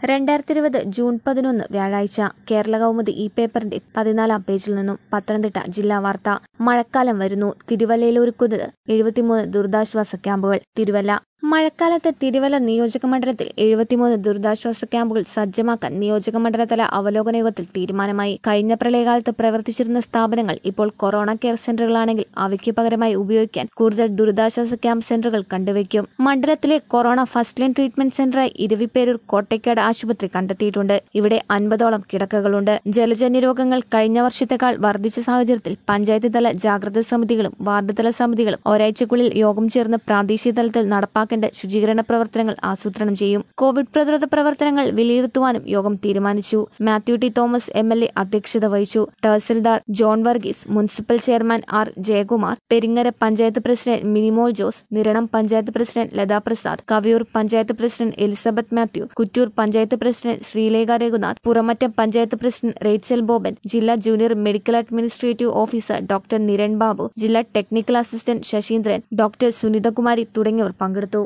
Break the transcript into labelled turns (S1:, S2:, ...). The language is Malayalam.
S1: രണ്ടായിരത്തി ഇരുപത് ജൂൺ പതിനൊന്ന് വ്യാഴാഴ്ച കേരള കൗമുദി ഈ പേപ്പറിന്റെ പതിനാലാം പേജിൽ നിന്നും പത്തനംതിട്ട ജില്ലാ വാർത്ത മഴക്കാലം വരുന്നു തിരുവല്ലയിൽ ഒരുക്കുന്നത് എഴുപത്തിമൂന്ന് ദുരിതാശ്വാസ ക്യാമ്പുകൾ തിരുവല്ല മഴക്കാലത്ത് തിരുവല്ല നിയോജക മണ്ഡലത്തിൽ എഴുപത്തിമൂന്ന് ദുരിതാശ്വാസ ക്യാമ്പുകൾ സജ്ജമാക്കാൻ നിയോജക മണ്ഡലതല അവലോകന യോഗത്തിൽ തീരുമാനമായി കഴിഞ്ഞ പ്രളയകാലത്ത് പ്രവർത്തിച്ചിരുന്ന സ്ഥാപനങ്ങൾ ഇപ്പോൾ കൊറോണ കെയർ സെന്ററുകളാണെങ്കിൽ അവയ്ക്ക് പകരമായി ഉപയോഗിക്കാൻ കൂടുതൽ ദുരിതാശ്വാസ ക്യാമ്പ് സെന്ററുകൾ കണ്ടുവയ്ക്കും മണ്ഡലത്തിലെ കൊറോണ ഫസ്റ്റ് ലൈൻ ട്രീറ്റ്മെന്റ് സെന്ററായി ഇരവിപ്പേരൂർ കോട്ടയ്ക്കാട് ആശുപത്രി കണ്ടെത്തിയിട്ടുണ്ട് ഇവിടെ അൻപതോളം കിടക്കകളുണ്ട് ജലജന്യ രോഗങ്ങൾ കഴിഞ്ഞ വർഷത്തെക്കാൾ വർദ്ധിച്ച സാഹചര്യത്തിൽ പഞ്ചായത്ത് തല ജാഗ്രതാ സമിതികളും വാർഡ് തല സമിതികളും ഒരാഴ്ചക്കുള്ളിൽ യോഗം ചേർന്ന് പ്രാദേശിക തലത്തിൽ നടപ്പാക്കേണ്ട ശുചീകരണ പ്രവർത്തനങ്ങൾ ആസൂത്രണം ചെയ്യും കോവിഡ് പ്രതിരോധ പ്രവർത്തനങ്ങൾ വിലയിരുത്തുവാനും യോഗം തീരുമാനിച്ചു Mathew T Thomas M L A അധ്യക്ഷത വഹിച്ചു tahsildar John Varghese municipal chairman R Jayakumar Peringara panchayat president Minimol Jose Niranam panchayat president Latha Prasad Kaviyoor panchayat president Elizabeth Mathew Kuttoor panchayat president Sreelekha Raghunath Puramattom panchayat president Rachel Boban ജില്ലാ junior medical administrative officer doctor Niran Babu ജില്ലാ technical assistant Sasheendran doctor Sunithakumari തുടങ്ങിയവർ പങ്കെടുത്തു